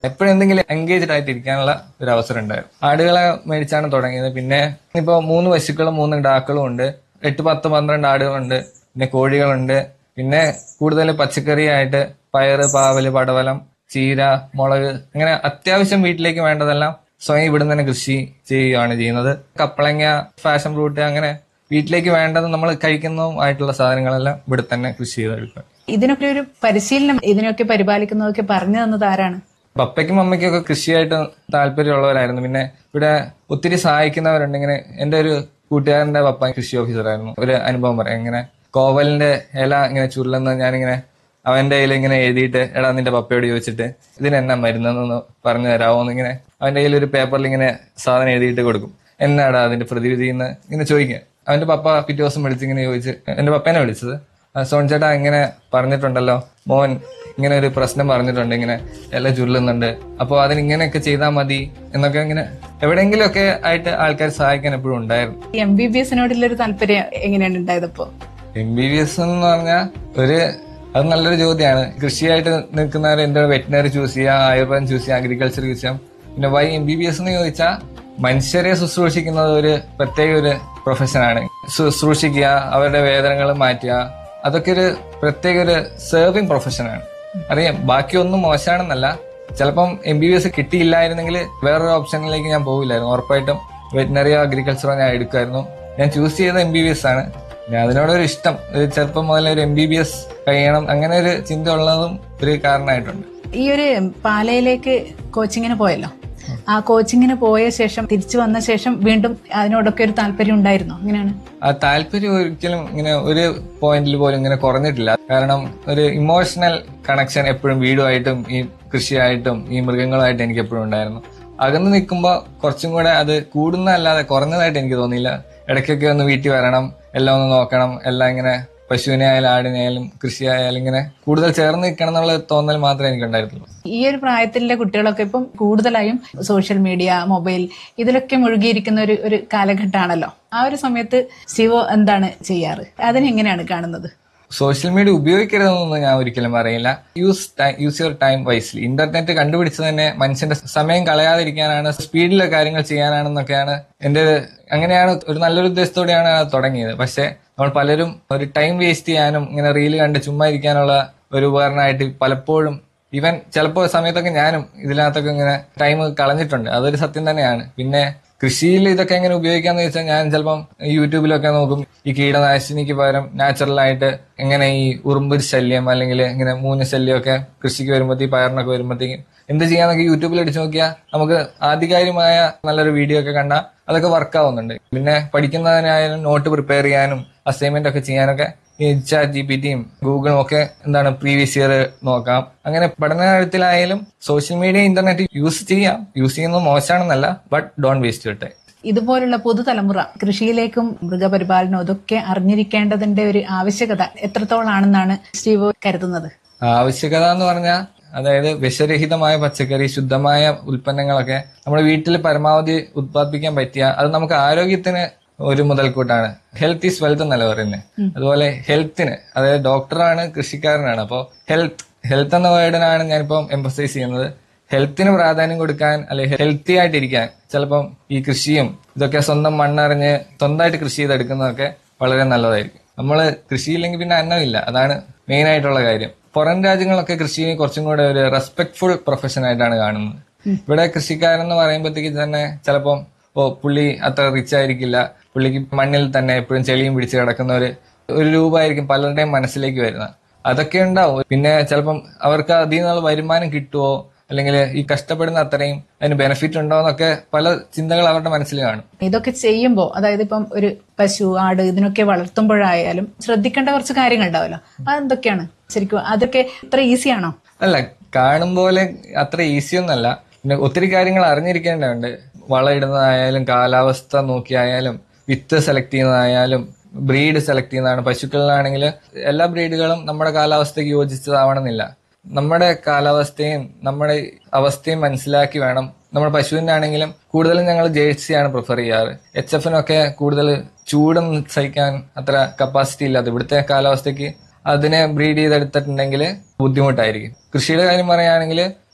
എപ്പോഴും എന്തെങ്കിലും എൻഗേജ്ഡ് ആയിട്ട് ഇരിക്കാനുള്ള ഒരു അവസരം ഉണ്ടായിരുന്നു ആടുകളെ മേടിച്ചാണ് തുടങ്ങിയത് പിന്നെ ഇപ്പോ മൂന്ന് പശുക്കളും മൂന്ന് ഡാക്കളും ഉണ്ട് എട്ട് പത്ത് പന്ത്രണ്ട് ആടുകളുണ്ട് പിന്നെ കോഴികളുണ്ട് പിന്നെ കൂടുതൽ പച്ചക്കറിയായിട്ട് പയറ് പാവല് പടവലം ചീര മുളക് അങ്ങനെ അത്യാവശ്യം വീട്ടിലേക്ക് വേണ്ടതെല്ലാം സ്വയം ഇവിടുന്ന് തന്നെ കൃഷി ചെയ്യുകയാണ് ചെയ്യുന്നത് കപ്പളങ്ങ ഫാഷൻ ഫ്രൂട്ട് അങ്ങനെ വീട്ടിലേക്ക് വേണ്ടത് നമ്മൾ കഴിക്കുന്നതും ആയിട്ടുള്ള സാധനങ്ങളെല്ലാം ഇവിടെ തന്നെ കൃഷി ചെയ്തെടുക്കുക ഇതിനൊക്കെ ഒരു പരിശീലനം ഇതിനൊക്കെ പരിപാലിക്കുന്നതൊക്കെ പറഞ്ഞു തന്നത് ആരാണ് പപ്പയ്ക്കും അമ്മയ്ക്കും ഒക്കെ കൃഷിയായിട്ട് താല്പര്യമുള്ളവരായിരുന്നു പിന്നെ ഇവിടെ ഒത്തിരി സഹായിക്കുന്നവരുണ്ട് ഇങ്ങനെ എന്റെ ഒരു കൂട്ടുകാരന്റെ പപ്പ കൃഷി ഓഫീസറായിരുന്നു ഒരു അനുഭവം പറയാം ഇങ്ങനെ കോവലിന്റെ ഇല ഇങ്ങനെ ചുരുളുന്ന ഞാനിങ്ങനെ അവന്റെ കയ്യിൽ ഇങ്ങനെ എഴുതിയിട്ട് എടാ നിന്റെ പപ്പയോട് ചോദിച്ചിട്ട് ഇതിന് എന്നാ മരുന്നെന്ന് പറഞ്ഞു തരാമോ എന്നിങ്ങനെ അവന്റെ കയ്യിൽ ഒരു പേപ്പറിൽ ഇങ്ങനെ സാധനം എഴുതിയിട്ട് കൊടുക്കും എന്നാടാ അതിന്റെ പ്രതിവിധി എന്ന് ഇങ്ങനെ ചോദിക്കുക അവന്റെ പപ്പ പിറ്റേ ദിവസം വിളിച്ച് ഇങ്ങനെ ചോദിച്ച് എന്റെ പപ്പേനെ വിളിച്ചത് ആ, സോൺ ചേട്ടാ ഇങ്ങനെ പറഞ്ഞിട്ടുണ്ടല്ലോ മോൻ ഇങ്ങനെ ഒരു പ്രശ്നം പറഞ്ഞിട്ടുണ്ട് ഇങ്ങനെ എല്ലാം ചുരുളുന്നുണ്ട് അപ്പോൾ അതിന് ഇങ്ങനെയൊക്കെ ചെയ്താൽ മതി എന്നൊക്കെ ഇങ്ങനെ എവിടെയെങ്കിലുമൊക്കെ ആയിട്ട് ആൾക്കാർ സഹായിക്കാൻ എപ്പോഴും ഉണ്ടായിരുന്നു എം ബി ബി എസിനോടുള്ളൊരു താല്പര്യം എങ്ങനെയാണ് ഉണ്ടായതപ്പോ എം ബി ബി എസ് എന്ന് പറഞ്ഞാൽ ഒരു അത് നല്ലൊരു ചോദ്യമാണ് കൃഷിയായിട്ട് നിൽക്കുന്നവർ എന്താ വെറ്റിനറി ചൂസ് ചെയ്യാം ആയുർവേദം ചൂസ് ചെയ്യാം അഗ്രികൾച്ചർ ചൂസ് ചെയ്യാം പിന്നെ why M B B S എന്ന് ചോദിച്ചാൽ മനുഷ്യരെ ശുശ്രൂഷിക്കുന്നത് ഒരു പ്രത്യേക ഒരു പ്രൊഫഷനാണ് ശുശ്രൂഷിക്കുക അവരുടെ വേദനകൾ മാറ്റുക അതൊക്കെ ഒരു പ്രത്യേക ഒരു സെർവിങ് പ്രൊഫഷനാണ് അറിയാം ബാക്കിയൊന്നും മോശമാണെന്നല്ല ചിലപ്പം എം ബി ബി എസ് കിട്ടിയില്ലായിരുന്നെങ്കിൽ വേറൊരു ഓപ്ഷനിലേക്ക് ഞാൻ പോകില്ലായിരുന്നു ഉറപ്പായിട്ടും വെറ്റിനറിയോ അഗ്രികൾച്ചറോ ഞാൻ എടുക്കുമായിരുന്നു ഞാൻ ചൂസ് ചെയ്ത എം ബി ബി എസ് ആണ് പിന്നെ അതിനോടൊരു ഇഷ്ടം ഒരു ചെറുപ്പം മുതലേ ഒരു എം ബി ബി എസ് കഴിയണം അങ്ങനെ ഒരു ചിന്ത ഉള്ളതും ഒരു കാരണമായിട്ടുണ്ട് ഈ ഒരു പാലയിലേക്ക് കോച്ചിങ്ങിന് പോയല്ലോ ആ കോച്ചിങ്ങിന് പോയ ശേഷം തിരിച്ചു വന്ന ശേഷം വീണ്ടും അതിനോടൊക്കെ ഒരു താല്പര്യം ഉണ്ടായിരുന്നോ അങ്ങനെയാണ് ആ താല്പര്യം ഒരിക്കലും ഇങ്ങനെ ഒരു പോയിന്റിൽ പോലും ഇങ്ങനെ കുറഞ്ഞിട്ടില്ല കാരണം ഒരു ഇമോഷണൽ കണക്ഷൻ എപ്പോഴും വീടുമായിട്ടും ഈ കൃഷിയായിട്ടും ഈ മൃഗങ്ങളുമായിട്ടും എനിക്ക് എപ്പോഴും ഉണ്ടായിരുന്നു അകന്ന് നിൽക്കുമ്പോൾ കുറച്ചും കൂടെ അത് കൂടുന്നതല്ലാതെ കുറഞ്ഞതായിട്ട് എനിക്ക് തോന്നിയില്ല ഇടയ്ക്കൊക്കെ ഒന്ന് വീട്ടിൽ വരണം എല്ലാം ഒന്ന് നോക്കണം എല്ലാം ഇങ്ങനെ പശുവിനെ ആയാലും ആടിനെ ആയാലും കൃഷി ആയാലും ഇങ്ങനെ കൂടുതൽ ചേർന്ന് നിൽക്കണം എന്നുള്ള തോന്നൽ മാത്രമേ എനിക്ക് ഉണ്ടായിരുന്നുള്ളൂ ഈ ഒരു പ്രായത്തിലെ കുട്ടികളൊക്കെ ഇപ്പം കൂടുതലായും സോഷ്യൽ മീഡിയ മൊബൈൽ ഇതിലൊക്കെ മുഴുകിയിരിക്കുന്ന ഒരു ഒരു കാലഘട്ടമാണല്ലോ ആ ഒരു സമയത്ത് ശിവോ എന്താണ് ചെയ്യാറ് അതിനെങ്ങനെയാണ് കാണുന്നത് സോഷ്യൽ മീഡിയ ഉപയോഗിക്കരുതെന്നൊന്നും ഞാൻ ഒരിക്കലും പറയില്ല use use your time wisely internet കണ്ടുപിടിച്ചത് തന്നെ മനുഷ്യന്റെ സമയം കളയാതിരിക്കാനാണ് സ്പീഡിലെ കാര്യങ്ങൾ ചെയ്യാനാണെന്നൊക്കെയാണ് എന്റെ ഒരു- അങ്ങനെയാണ് ഒരു നല്ലൊരു ഉദ്ദേശത്തോടെയാണ് അത് തുടങ്ങിയത് പക്ഷെ നമ്മൾ പലരും ഒരു ടൈം വേസ്റ്റ് ചെയ്യാനും ഇങ്ങനെ റീല് കണ്ട് ചുമ്മാ ഇരിക്കാനുള്ള ഒരു ഉപകരണമായിട്ട് പലപ്പോഴും ഈവൻ ചിലപ്പോൾ സമയത്തൊക്കെ ഞാനും ഇതിനകത്തൊക്കെ ഇങ്ങനെ ടൈം കളഞ്ഞിട്ടുണ്ട് അതൊരു സത്യം തന്നെയാണ് പിന്നെ കൃഷിയിൽ ഇതൊക്കെ എങ്ങനെ ഉപയോഗിക്കാന്ന് വെച്ചാൽ ഞാൻ ചിലപ്പം യൂട്യൂബിലൊക്കെ നോക്കും ഈ കീടനാശിനിക്ക് പകരം നാച്ചുറൽ ആയിട്ട് എങ്ങനെ ഈ ഉറുമ്പ് ശല്യം അല്ലെങ്കിൽ ഇങ്ങനെ മൂന്ന് ശല്യമൊക്കെ കൃഷിക്ക് വരുമ്പോഴത്തേക്ക് പയറിനൊക്കെ വരുമ്പോഴത്തേക്കും എന്ത് ചെയ്യാന്നൊക്കെ യൂട്യൂബിൽ അടിച്ചു നോക്കിയാൽ നമുക്ക് ആധികാരികമായ നല്ലൊരു വീഡിയോ ഒക്കെ കണ്ടാൽ അതൊക്കെ വർക്ക് ആവുന്നുണ്ട് പിന്നെ പഠിക്കുന്നതിനായാലും നോട്ട് പ്രിപ്പയർ ചെയ്യാനും അസൈൻമെന്റ് ഒക്കെ ചെയ്യാനൊക്കെ ഈ ചാറ്റ് ജി പി ടിയും ഗൂഗിളും ഒക്കെ എന്താണ് പ്രീവിയസ് ഇയർ നോക്കാം അങ്ങനെ പഠന കാര്യത്തിലായാലും സോഷ്യൽ മീഡിയ ഇന്റർനെറ്റ് യൂസ് ചെയ്യാം യൂസ് ചെയ്യുന്നത് മോശമാണെന്നല്ല but don't waste your time ഇതുപോലുള്ള പുതുതലമുറ കൃഷിയിലേക്കും മൃഗപരിപാലനവും ഇതൊക്കെ അറിഞ്ഞിരിക്കേണ്ടതിന്റെ ഒരു ആവശ്യകത എത്രത്തോളാണെന്നാണ് സ്റ്റീവോ കരുതുന്നത് ആവശ്യകത എന്ന് പറഞ്ഞാൽ അതായത് വിഷരഹിതമായ പച്ചക്കറി ശുദ്ധമായ ഉൽപ്പന്നങ്ങളൊക്കെ നമ്മുടെ വീട്ടിൽ പരമാവധി ഉത്പാദിപ്പിക്കാൻ പറ്റിയ അത് നമുക്ക് ആരോഗ്യത്തിന് ഒരു മുതൽക്കൂട്ടാണ് ഹെൽത്ത് ഈസ് വെൽത്ത് എന്നല്ല പറയുന്നത് അതുപോലെ ഹെൽത്തിന് അതായത് ഡോക്ടറാണ് കൃഷിക്കാരനാണ് അപ്പോൾ ഹെൽത്ത് ഹെൽത്ത് എന്ന വേർഡിനാണ് ഞാനിപ്പം എംഫസൈസ് ചെയ്യുന്നത് ഹെൽത്തിന് പ്രാധാന്യം കൊടുക്കാൻ അല്ലെങ്കിൽ ഹെൽത്തി ആയിട്ടിരിക്കാൻ ചിലപ്പം ഈ കൃഷിയും ഇതൊക്കെ സ്വന്തം മണ്ണറിഞ്ഞ് സ്വന്തമായിട്ട് കൃഷി ചെയ്തെടുക്കുന്നതൊക്കെ വളരെ നല്ലതായിരിക്കും നമ്മൾ കൃഷിയില്ലെങ്കിൽ പിന്നെ അന്നമില്ല അതാണ് മെയിൻ ആയിട്ടുള്ള കാര്യം പുറം രാജ്യങ്ങളൊക്കെ കൃഷിയെ കുറച്ചും കൂടെ ഒരു റെസ്പെക്ട്ഫുൾ പ്രൊഫഷൻ ആയിട്ടാണ് കാണുന്നത് ഇവിടെ കൃഷിക്കാരൻ എന്ന് പറയുമ്പോഴത്തേക്ക് തന്നെ ചിലപ്പം ഓ പുള്ളി അത്ര റിച്ച് ആയിരിക്കില്ല പുള്ളിക്ക് മണ്ണിൽ തന്നെ എപ്പോഴും ചെളിയും പിടിച്ച് കിടക്കുന്ന ഒരു ഒരു രൂപമായിരിക്കും പലരുടെയും മനസ്സിലേക്ക് വരുന്നത് അതൊക്കെ ഉണ്ടാവും പിന്നെ ചിലപ്പം അവർക്ക് അതിൽ നിന്നുള്ള വരുമാനം കിട്ടുമോ അല്ലെങ്കിൽ ഈ കഷ്ടപ്പെടുന്ന അത്രയും അതിന് ബെനിഫിറ്റ് ഉണ്ടോ എന്നൊക്കെ പല ചിന്തകൾ അവരുടെ മനസ്സിൽ കാണും ഇതൊക്കെ ചെയ്യുമ്പോൾ അതായത് ഇപ്പം ഒരു പശു ആട് ഇതിനൊക്കെ വളർത്തുമ്പോഴായാലും ശ്രദ്ധിക്കേണ്ട കുറച്ച് കാര്യങ്ങൾ ഉണ്ടാവല്ലോ അതെന്തൊക്കെയാണ് ശരിക്കും അതൊക്കെ ഇത്ര ഈസിയാണോ അല്ല കാണും പോലെ അത്ര ഈസി ഒന്നല്ല പിന്നെ ഒത്തിരി കാര്യങ്ങൾ അറിഞ്ഞിരിക്കേണ്ടതുണ്ട് വളമിടുന്നതായാലും കാലാവസ്ഥ നോക്കിയായാലും വിത്ത് സെലക്ട് ചെയ്യുന്നതായാലും ബ്രീഡ് സെലക്ട് ചെയ്യുന്നതാണ് പശുക്കളിലാണെങ്കിൽ എല്ലാ ബ്രീഡുകളും നമ്മുടെ കാലാവസ്ഥയ്ക്ക് യോജിച്ചതാവണമെന്നില്ല നമ്മുടെ കാലാവസ്ഥയും നമ്മുടെ അവസ്ഥയും മനസ്സിലാക്കി വേണം നമ്മുടെ പശുവിന്റെ ആണെങ്കിലും കൂടുതലും ഞങ്ങൾ ജേഴ്സിയാണ് പ്രിഫർ ചെയ്യാറ് എച്ച് എഫിനൊക്കെ കൂടുതൽ ചൂടും സഹിക്കാൻ അത്ര കപ്പാസിറ്റി ഇല്ലാതെ ഇവിടുത്തെ കാലാവസ്ഥയ്ക്ക് അതിനെ ബ്രീഡ് ചെയ്തെടുത്തിട്ടുണ്ടെങ്കിൽ ബുദ്ധിമുട്ടായിരിക്കും കൃഷിയുടെ കാര്യം പറയുകയാണെങ്കിൽ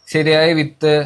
ശരിയായ വിത്ത്